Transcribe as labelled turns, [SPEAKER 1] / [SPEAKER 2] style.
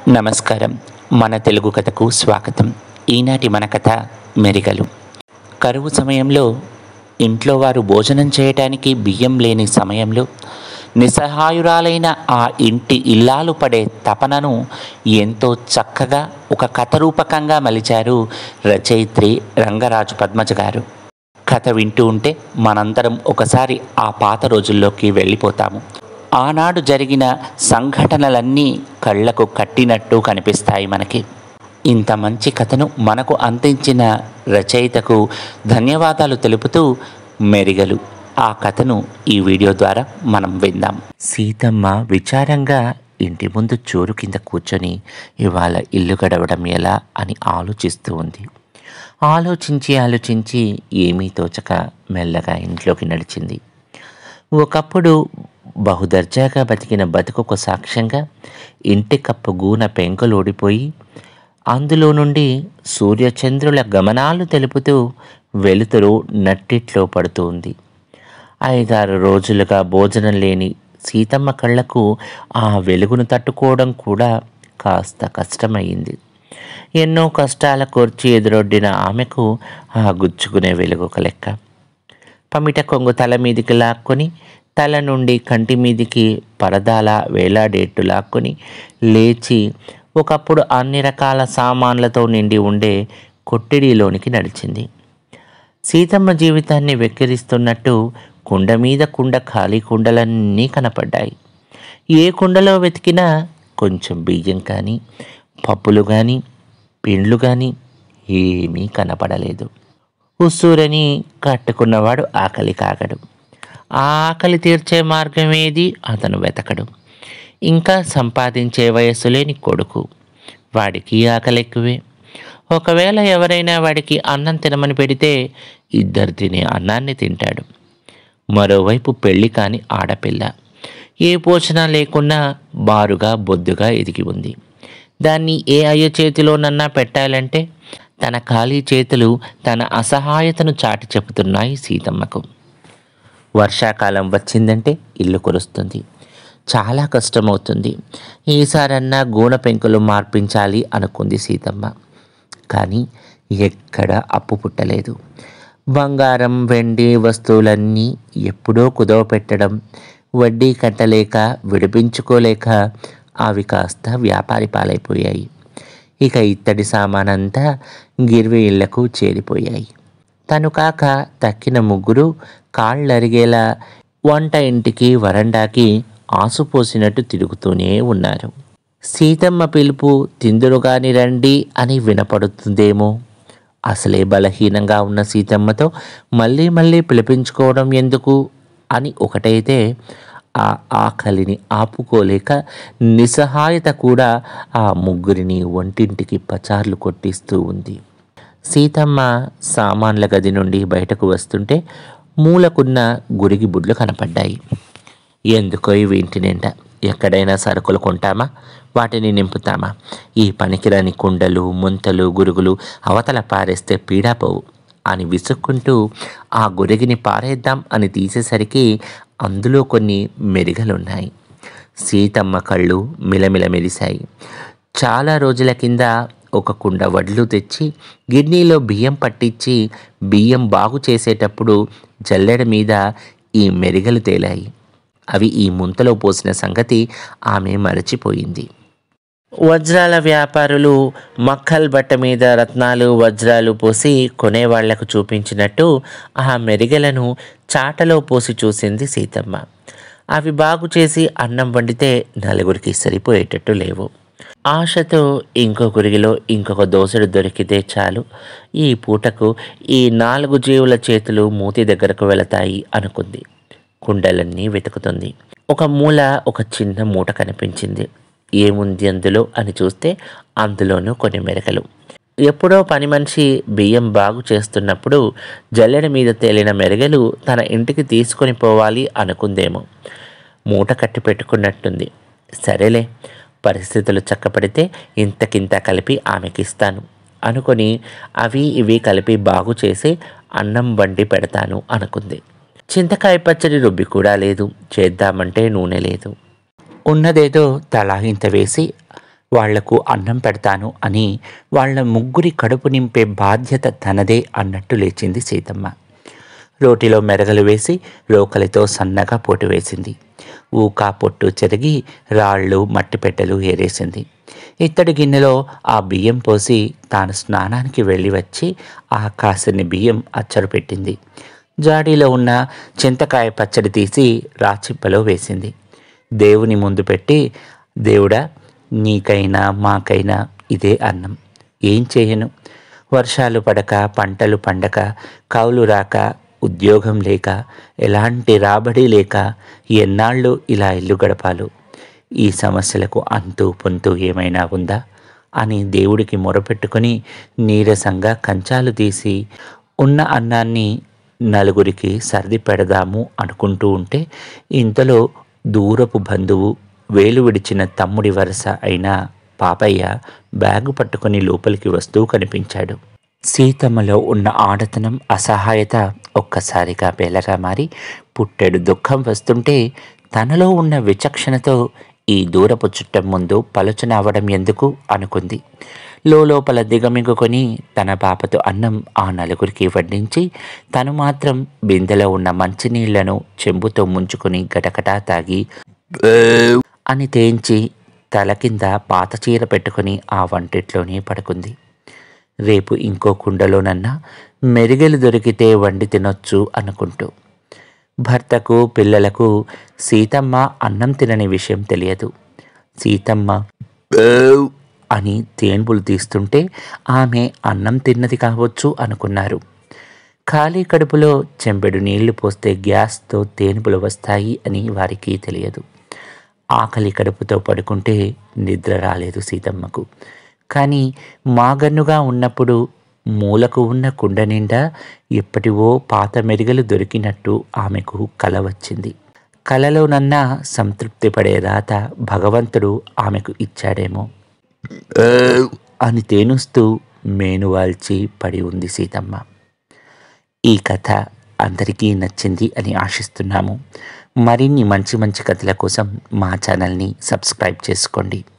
[SPEAKER 1] నమస్కారం మన తెలుగు కథకు స్వాగతం ఈనాటి మన కథ మెరిగలు కరువు సమయంలో ఇంట్లో వారు భోజనం చేయటానికి బియ్యం లేని సమయంలో నిస్సహాయురాలైన ఆ ఇంటి ఇల్లాలు పడే తపనను ఎంతో చక్కగా ఒక కథ రూపకంగా మలిచారు రచయిత్రి రంగరాజు పద్మజ గారు కథ వింటూ ఉంటే మనందరం ఒకసారి ఆ పాత రోజుల్లోకి వెళ్ళిపోతాము ఆనాడు జరిగిన సంఘటనలన్నీ కళ్ళకు కట్టినట్టు కనిపిస్తాయి మనకి ఇంత మంచి కథను మనకు అందించిన రచయితకు ధన్యవాదాలు తెలుపుతూ మెరిగలు ఆ కథను ఈ వీడియో ద్వారా మనం విందాం సీతమ్మ విచారంగా ఇంటి ముందు చూరు కింద కూర్చొని ఇవాళ ఇల్లు గడవడం ఎలా అని ఆలోచిస్తూ ఉంది ఆలోచించి ఆలోచించి ఏమీ తోచక మెల్లగా ఇంట్లోకి నడిచింది ఒకప్పుడు బహుదర్జాగా బతికిన బతుకుకు సాక్ష్యంగా ఇంటి కప్పు గూన పెంకులు ఊడిపోయి అందులో నుండి సూర్యచంద్రుల గమనాలు తెలుపుతూ వెలుతురు నట్టిట్లో పడుతూ ఉంది ఐదారు రోజులుగా భోజనం లేని సీతమ్మ కళ్ళకు ఆ వెలుగును తట్టుకోవడం కూడా కాస్త కష్టమయ్యింది ఎన్నో కష్టాల కోర్చి ఎదురొడ్డిన ఆమెకు ఆ గుచ్చుకునే వెలుగు ఒక లెక్క పమిట కొంగు తల మీదికి లాక్కొని తల నుండి కంటి మీదికి పరదాల వేలాడేట్టు లాక్కొని లేచి ఒకప్పుడు అన్ని రకాల సామాన్లతో నిండి ఉండే కొట్టిడిలోనికి నడిచింది సీతమ్మ జీవితాన్ని వెక్కిరిస్తున్నట్టు కుండ మీద కుండ ఖాళీ కుండలన్నీ కనపడ్డాయి ఏ కుండలో వెతికినా కొంచెం బియ్యం కానీ పప్పులు కానీ పిండ్లు కానీ ఏమీ కనపడలేదు ఉస్సూరని కట్టుకున్నవాడు ఆకలి కాగడు ఆ ఆకలి తీర్చే మార్గం ఏది అతను వెతకడు ఇంకా సంపాదించే వయస్సు లేని కొడుకు వాడికి ఆకలి ఎక్కువే ఒకవేళ ఎవరైనా వాడికి అన్నం తినమని పెడితే ఇద్దరు తినే అన్నాన్ని తింటాడు మరోవైపు పెళ్లి కాని ఆడపిల్ల ఏ పోషణ లేకున్నా బారుగా బొద్దుగా ఎదిగి ఉంది దాన్ని ఏ అయ్య చేతిలోనన్నా పెట్టాలంటే తన ఖాళీ చేతులు తన అసహాయతను చాటి చెబుతున్నాయి సీతమ్మకు వర్షాకాలం వచ్చిందంటే ఇల్లు కురుస్తుంది చాలా కష్టమవుతుంది ఈసారన్నా గూన పెంకులు మార్పించాలి అనుకుంది సీతమ్మ కానీ ఎక్కడ అప్పు పుట్టలేదు బంగారం వెండి వస్తువులన్నీ ఎప్పుడో కుదవ పెట్టడం వడ్డీ కట్టలేక విడిపించుకోలేక అవి కాస్త వ్యాపారి పాలైపోయాయి ఇక ఇత్తడి సామానంతా గిర్వి ఇళ్లకు చేరిపోయాయి తను కాక తక్కిన ముగ్గురు కాళ్ళరిగేలా వంట ఇంటికి వరండాకి ఆసుపోసినట్టు తిరుగుతూనే ఉన్నారు సీతమ్మ పిలుపు తిందురుగాని రండి అని వినపడుతుందేమో అసలే బలహీనంగా ఉన్న సీతమ్మతో మళ్ళీ మళ్ళీ పిలిపించుకోవడం ఎందుకు అని ఒకటైతే ఆ ఆకలిని ఆపుకోలేక నిస్సహాయత కూడా ఆ ముగ్గురిని వంటింటికి పచార్లు కొట్టిస్తూ ఉంది సీతమ్మ సామాన్ల గది నుండి బయటకు వస్తుంటే మూలకున్న గురిగి బుడ్లు కనపడ్డాయి ఎందుకో ఇవి ఇంటి నిండా ఎక్కడైనా సరుకులు కొంటామా వాటిని నింపుతామా ఈ పనికిరాని కుండలు ముంతలు గురుగులు అవతల పారేస్తే పీడాపోవు అని విసుక్కుంటూ ఆ గురిగిని పారేద్దాం అని తీసేసరికి అందులో కొన్ని మెరిగలున్నాయి సీతమ్మ కళ్ళు మిలమిల మెరిశాయి చాలా రోజుల కింద ఒక కుండ వడ్లు తెచ్చి గిన్నీలో బియ్యం పట్టించి బియ్యం బాగు చేసేటప్పుడు జల్లెడ మీద ఈ మెరిగలు తేలాయి అవి ఈ ముంతలో పోసిన సంగతి ఆమె మరచిపోయింది వజ్రాల వ్యాపారులు మక్కల్ బట్ట మీద రత్నాలు వజ్రాలు పోసి కొనేవాళ్లకు చూపించినట్టు ఆ మెరిగలను చాటలో పోసి చూసింది సీతమ్మ అవి బాగు చేసి అన్నం వండితే నలుగురికి సరిపోయేటట్టు లేవు ఆశతో ఇంకో గురిగిలో ఇంకొక దోసెడు దొరికితే చాలు ఈ పూటకు ఈ నాలుగు జీవుల చేతులు మూతి దగ్గరకు వెళతాయి అనుకుంది కుండలన్నీ వెతుకుతుంది ఒక మూల ఒక చిన్న మూట కనిపించింది ఏముంది అందులో అని చూస్తే అందులోనూ కొన్ని మెరకలు ఎప్పుడో పని మనిషి బియ్యం బాగు చేస్తున్నప్పుడు జల్లెడ మీద తేలిన మెరగలు తన ఇంటికి తీసుకొని పోవాలి అనుకుందేమో మూట కట్టి పెట్టుకున్నట్టుంది సరేలే పరిస్థితులు చక్కపడితే ఇంతకింత కలిపి ఆమెకిస్తాను అనుకొని అవి ఇవి కలిపి బాగు చేసి అన్నం వండి పెడతాను అనుకుంది చింతకాయ పచ్చడి రుబ్బి కూడా లేదు చేద్దామంటే నూనె లేదు ఉన్నదేదో తలా ఇంత వేసి వాళ్లకు అన్నం పెడతాను అని వాళ్ళ ముగ్గురి కడుపు నింపే బాధ్యత తనదే అన్నట్టు లేచింది సీతమ్మ రోటిలో మెరగలు వేసి రోకలితో సన్నగా పోటు వేసింది ఊకా పొట్టు చెరిగి రాళ్ళు మట్టి పెట్టెలు ఏరేసింది ఇత్తడి గిన్నెలో ఆ బియ్యం పోసి తాను స్నానానికి వెళ్ళి వచ్చి ఆ కాసిని బియ్యం అచ్చరు పెట్టింది జాడీలో ఉన్న చింతకాయ పచ్చడి తీసి రాచిప్పలో వేసింది దేవుని ముందు పెట్టి దేవుడా నీకైనా మాకైనా ఇదే అన్నం ఏం చేయను వర్షాలు పడక పంటలు పండక కౌలు రాక ఉద్యోగం లేక ఎలాంటి రాబడి లేక ఎన్నాళ్ళు ఇలా ఇల్లు గడపాలు ఈ సమస్యలకు అంతు పొంతు ఏమైనా ఉందా అని దేవుడికి మొరపెట్టుకుని నీరసంగా కంచాలు తీసి ఉన్న అన్నాన్ని నలుగురికి సర్ది పెడదాము అనుకుంటూ ఉంటే ఇంతలో దూరపు బంధువు వేలు విడిచిన తమ్ముడి వరస అయిన పాపయ్య బ్యాగు పట్టుకుని లోపలికి వస్తూ కనిపించాడు సీతమ్మలో ఉన్న ఆడతనం అసహాయత ఒక్కసారిగా బేలగా మారి పుట్టెడు దుఃఖం వస్తుంటే తనలో ఉన్న విచక్షణతో ఈ దూరపు చుట్టం ముందు పలుచన అవడం ఎందుకు అనుకుంది లోపల దిగమింగుకొని తన పాపతో అన్నం ఆ నలుగురికి వడ్డించి తను మాత్రం బిందెలో ఉన్న మంచినీళ్లను చెంబుతో ముంచుకొని గటగటా తాగి అని తేంచి తల కింద పాత చీర పెట్టుకుని ఆ వంటిట్లోనే పడుకుంది రేపు ఇంకో కుండలోనన్నా మెరిగెలు దొరికితే వండి తినొచ్చు అనుకుంటూ భర్తకు పిల్లలకు సీతమ్మ అన్నం తినని విషయం తెలియదు సీతమ్మ "బేవ్" అని తేన్పులు తీస్తుంటే ఆమె అన్నం తిన్నది కావచ్చు అనుకున్నారు ఖాళీ కడుపులో చెంబెడు నీళ్లు పోస్తే గ్యాస్తో తేనుపులు వస్తాయి అని వారికి తెలియదు ఆకలి కడుపుతో పడుకుంటే నిద్ర రాలేదు సీతమ్మకు కానీ మాగన్నుగా ఉన్నప్పుడు మూలకు ఉన్న కుండ నిండా ఎప్పటివో పాత మెరుగలు దొరికినట్టు ఆమెకు కల వచ్చింది కలలోనన్నా సంతృప్తి పడే రాత భగవంతుడు ఆమెకు ఇచ్చాడేమో అని తేనుస్తూ మేనువాల్చి పడి ఉంది సీతమ్మ ఈ కథ అందరికీ నచ్చింది అని ఆశిస్తున్నాము మరిన్ని మంచి మంచి కథల కోసం మా ఛానల్ని సబ్స్క్రైబ్ చేసుకోండి